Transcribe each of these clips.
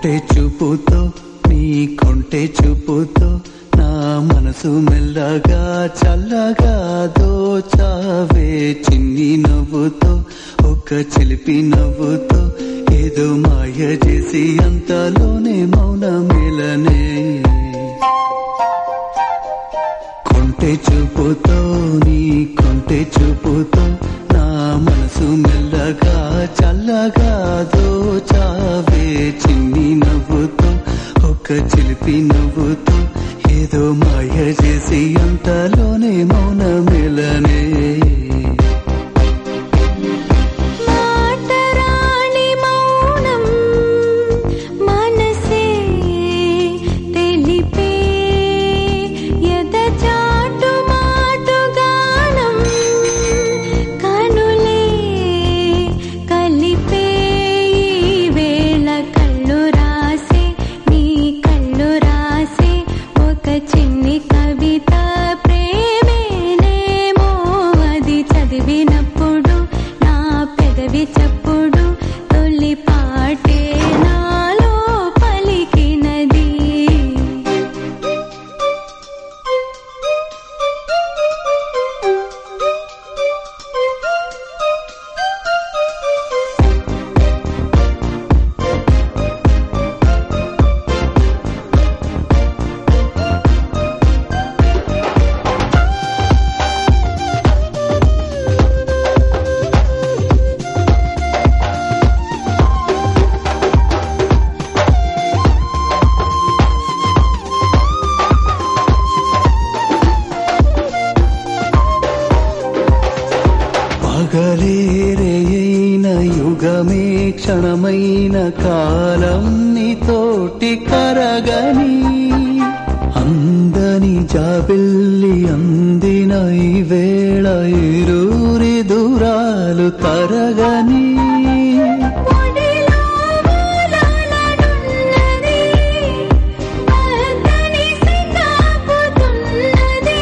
కొంటె చూపుతో నీ కొంటె చూపుతో నా మనసు మెల్లగా చల్లగా దోచావే చిన్ని నవ్వుతో ఒక చిలిపి నవ్వుతో ఏదో మాయ చేసి అంతలోనే మౌన మేలనే కొంటె చూపుతో నీ కొంటె చూపుతో నా మనసు మెల్లగా చల్లగా దోచావే చిన్ని నవ్వుతో ఒక చిలిపి నవ్వుతో ఏదో మాయ చేసి అంతలోనే మౌన మెలనే మాటరాని మౌనం మనసే తెలిపే ఎదచాటు మాటుగానం కనులే కలిపే ఈ వేళ కళ్ళు రాసే నీ కళ్ళు రాసే ఒక చిన్ని కవిత ప్రేమేనేమో అది చదివినప్పుడు నా పెదవి చప్పుడు తొలి పాటే నాలో పలికినది పగలేరైన యుగమే క్షణమైన కాలం నీతోటి కరగని అందని జాబిల్లి అందిన ఈ వేళ ఇరూరి దూరాలు తరగని ఒడిలో మూలాలనున్నది అతని సితాపుతున్నది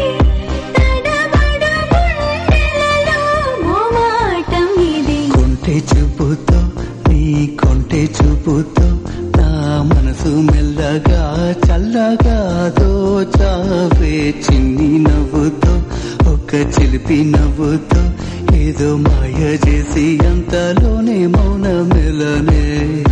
తడబడు గుండెలలో మోమాటం ఇది కొంటె చూపుతో నీ కొంటె చూపుతో నా మనసు మెల్లగా చల్లగా దోచావే చిన్ని నవ్వుతో ఒక చిలిపి నవ్వుతో ఏదో మాయ చేసి అంతలోనే మౌన మెలనే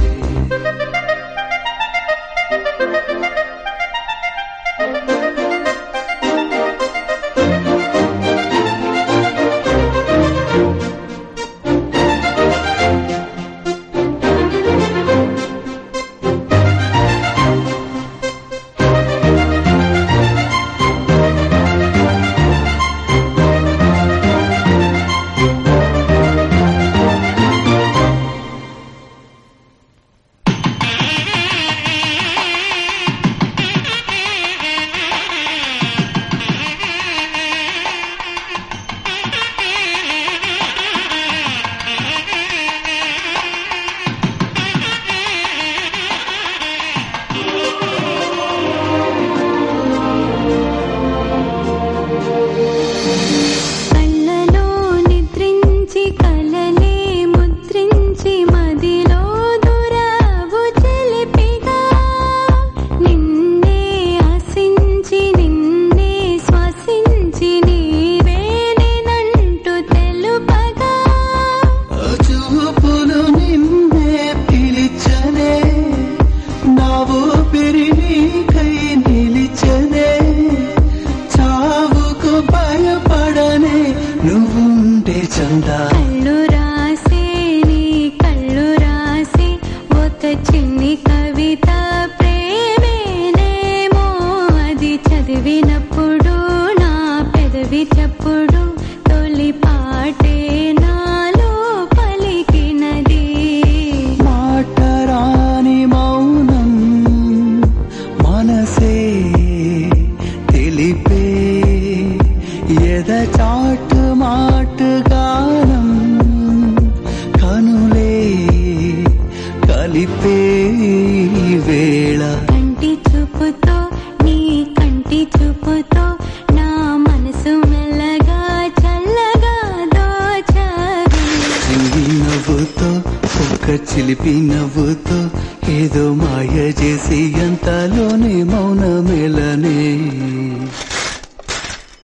కళ్ళలో నిద్రించి కలలే ముద్రించి మదిలో దురావు చెలిపిగా నిన్నే ఆశించి నిన్నే శ్వసించి నీవేనంటూ తెలుపగా చూపులు నిన్నే పిలిచనే నా ఊపిరి నీకై నిలిచనే చావుకు భయపడనే నువ్వుంటే చందా కళ్ళు రాసే నీ కళ్ళు రాసే ఒక చిన్ని కవిత ప్రేమేనేమో అది చదివినప్పుడు నా పెదవి చప్పుడు తొలి పాటే నాలో పలికినది మాటరాని మౌనం మనసే తెలిపే ఎద చాటు మాటు గానం కనులే కలిపే ఈ వేళ కంటి చూపుతో నీ కంటి చూపుతో నా మనసు మెల్లగా చల్లగా దోచవి చిన్ని నవ్వుతో ఒక చిలిపి నవ్వుతో ఏదో మాయ చేసి అంతలోనే మౌనమేలనే